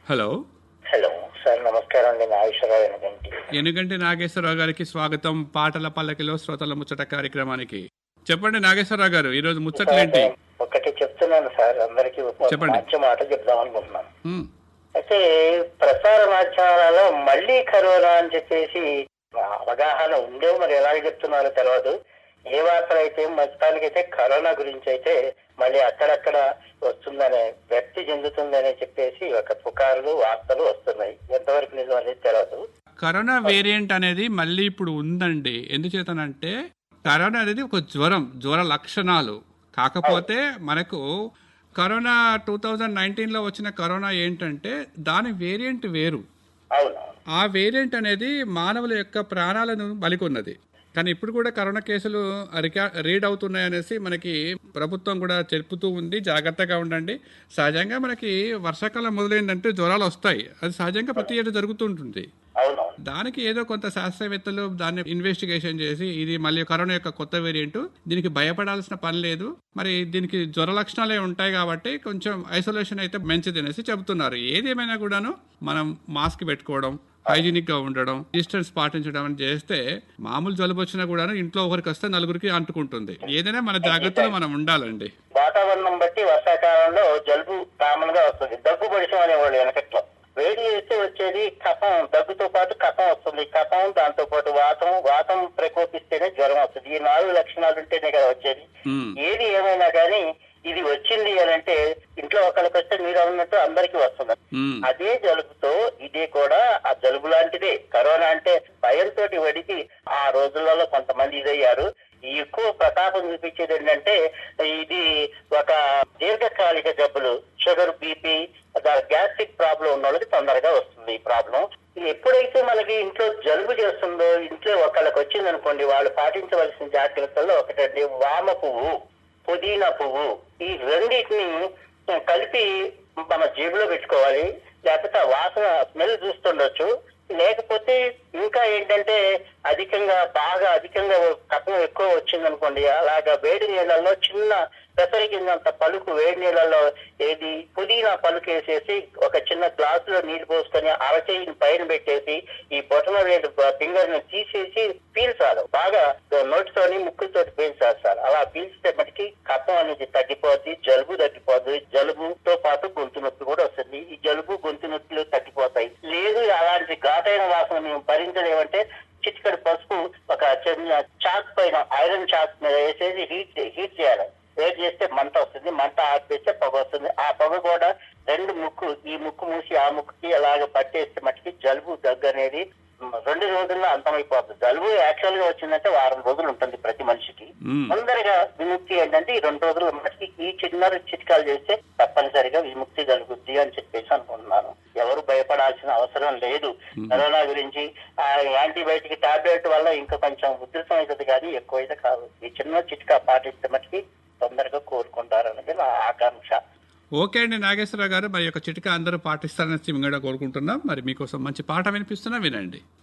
Hello hello sir నమస్కారం అండి నాగేశ్వరరావు ఎనగంటి ఎనుగంటి నాగేశ్వరరావు గారికి స్వాగతం పాటల పల్లకిలో శ్రోతల ముచ్చట కార్యక్రమానికి చెప్పండి నాగేశ్వరరావు గారు ఈరోజు ముచ్చట్లేంటి ఒకటి చెప్తున్నాను సార్ అందరికి చెప్పండి. మంచి మాట చెప్దాం అనుకుంటున్నాను ఉమ్, అయితే ప్రసార మాధ్యమాలలో మళ్ళీ కరోనా అని చెప్పేసి అవగాహన ఉండే మరి ఎలాగ చెప్తున్నారో తెలియదు ఏ వార్తలు అయితే మొత్తానికైతే కరోనా గురించి అయితే మళ్ళీ అక్కడక్కడ వస్తుందనే వ్యక్తి చెందుతుందనే చెప్పేసి ఒక పుకార్లు వార్తలు వస్తున్నాయి ఎంతవరకు నిజం అనేది తెలియదు కరోనా వేరియంట్ అనేది మళ్ళీ ఇప్పుడు ఉందండి ఎందుచేతనంటే కరోనా అనేది ఒక జ్వరం జ్వర లక్షణాలు కాకపోతే మనకు కరోనా టూ థౌజండ్ నైన్టీన్లో వచ్చిన కరోనా ఏంటంటే దాని వేరియంట్ వేరు అవును ఆ వేరియంట్ అనేది మానవుల యొక్క ప్రాణాలను బలికొన్నది కానీ ఇప్పుడు కూడా కరోనా కేసులు రికా రీడ్ అవుతున్నాయి అనేసి మనకి ప్రభుత్వం కూడా చెప్పుతూ ఉంది జాగ్రత్తగా ఉండండి సహజంగా మనకి వర్షాకాలం మొదలైందంటే జ్వరాలు వస్తాయి అది సహజంగా ప్రతి ఏటా జరుగుతుంటుంది అవును దానికి ఏదో కొంత శాస్త్రవేత్తలు దాన్ని ఇన్వెస్టిగేషన్ చేసి ఇది మళ్ళీ కరోనా యొక్క కొత్త వేరియంట్ దీనికి భయపడాల్సిన పని లేదు మరి దీనికి జ్వర లక్షణాలే ఉంటాయి కాబట్టి కొంచెం ఐసోలేషన్ అయితే మంచిది అనేసి చెబుతున్నారు ఏది ఏమైనా కూడాను మనం మాస్క్ పెట్టుకోవడం హైజీనిక్ గా ఉండడం డిస్టెన్స్ పాటించడం అని చేస్తే మామూలు జలుబు వచ్చినా కూడాను ఇంట్లో ఒకరికి వస్తే నలుగురికి అంటుకుంటుంది ఏదైనా మన జాగ్రత్తలో మనం ఉండాలండి వాతావరణం బట్టి వర్షాకాలంలో జలుబు కామన్ గా వస్తుంది దగ్గు పొడిచం అనేవాళ్ళు వెనకట్లో వేడి చేస్తే వచ్చేది కఫం దగ్గుతో పాటు కఫం వస్తుంది కఫం దాంతో పాటు వాతం వాతం ప్రకోపిస్తేనే జ్వరం వస్తుంది ఈ నాలుగు లక్షణాలు ఉంటేనే కదా వచ్చేది ఉమ్, ఏది ఏమైనా కానీ ఇది వచ్చింది అని అంటే ఇంట్లో ఒకరికి వస్తే మీరు అన్నట్టు అందరికీ వస్తుంది ఉమ్, అదే జలుబుతో ఇదే కూడా ఆ జలుబు లాంటిదే కరోనా అంటే భయంతో వడికి ఆ రోజులలో కొంతమంది ఇదయ్యారు ఈ ఎక్కువ ప్రతాపం చూపించేది ఏంటంటే ఇది ఒక దీర్ఘకాలిక జబ్బులు షుగర్ బీపీ గ్యాస్ట్రిక్ ప్రాబ్లం ఉన్న వాళ్ళకి తొందరగా వస్తుంది ఈ ప్రాబ్లం ఎప్పుడైతే మనకి ఇంట్లో జలుబు చేస్తుందో ఇంట్లో ఒకళ్ళకి వచ్చింది అనుకోండి వాళ్ళు పాటించవలసిన జాగ్రత్తల్లో ఒకటండి వామ పువ్వు పుదీనా పువ్వు ఈ రెండింటిని కలిపి మన జేబులో పెట్టుకోవాలి లేకపోతే ఆ వాసన స్మెల్ చూస్తుండొచ్చు లేకపోతే ఇంకా ఏంటంటే అధికంగా బాగా అధికంగా కఫం ఎక్కువ వచ్చింది అనుకోండి అలాగా వేడి నీళ్ళల్లో చిన్న పెసరికిందంత పలుకు వేడి నీళ్ళల్లో ఏది పుదీనా పలుకు వేసేసి ఒక చిన్న గ్లాస్ లో నీళ్లు పోసుకొని అరచేయిని పైన పెట్టేసి ఈ బొటన వేలు ఫింగర్ ని తీసేసి పీల్చాలి బాగా నోటితోని ముక్కులతోటి పీల్చాలి సార్ అలా పీల్చితే మటుకి కఫం అనేది తగ్గిపోద్ది జలుబు తగ్గిపోద్ది జలుబుతో పాటు గొంతు నొప్పి కూడా వస్తుంది ఈ జలుబు గొంతు నొప్పులు తగ్గిపోతాయి లేదు అలాంటి ఘాటైన వాసన మేము భరించలేమంటే చిటికడి పసుపు ఒక చిన్న చాక్ పైన ఐరన్ చాక్ మీద వేసేసి హీట్ హీట్ చేయాలి వేడి చేస్తే మంట వస్తుంది మంట ఆపేస్తే పొగ వస్తుంది ఆ పొగ కూడా రెండు ముక్కు ఈ ముక్కు మూసి ఆ ముక్కుకి అలాగ పట్టేస్తే మట్టుకి జలుబు దగ్గు అనేది మ్, రెండు రోజుల్లో అంతమైపోతుంది జలుబు యాక్చువల్ గా వచ్చిందంటే వారం రోజులు ఉంటుంది ప్రతి మనిషికి ఉమ్. తొందరగా విముక్తి ఏంటంటే ఈ రెండు రోజుల మటుకి ఈ చిన్న చిట్కాలు చేస్తే తప్పనిసరిగా విముక్తి కలుగుద్ది అని చెప్పేసి అనుకుంటున్నాను ఎవరు భయపడాల్సిన అవసరం లేదు కరోనా గురించి ఆ యాంటీబయాటిక్ టాబ్లెట్ వల్ల ఇంకా కొంచెం ఉధృతం అవుతుంది కానీ ఎక్కువైతే కాదు ఈ చిన్న చిట్కా పాటిస్తే మటుకి తొందరగా కోరుకుంటారనేది నా ఆకాంక్ష ఓకే అండి నాగేశ్వరరావు గారు మరి యొక్క చిటిక అందరూ పాటిస్తారని మేము కూడా కోరుకుంటున్నాం మరి మీకోసం మంచి పాట వినిపిస్తున్నా వినండి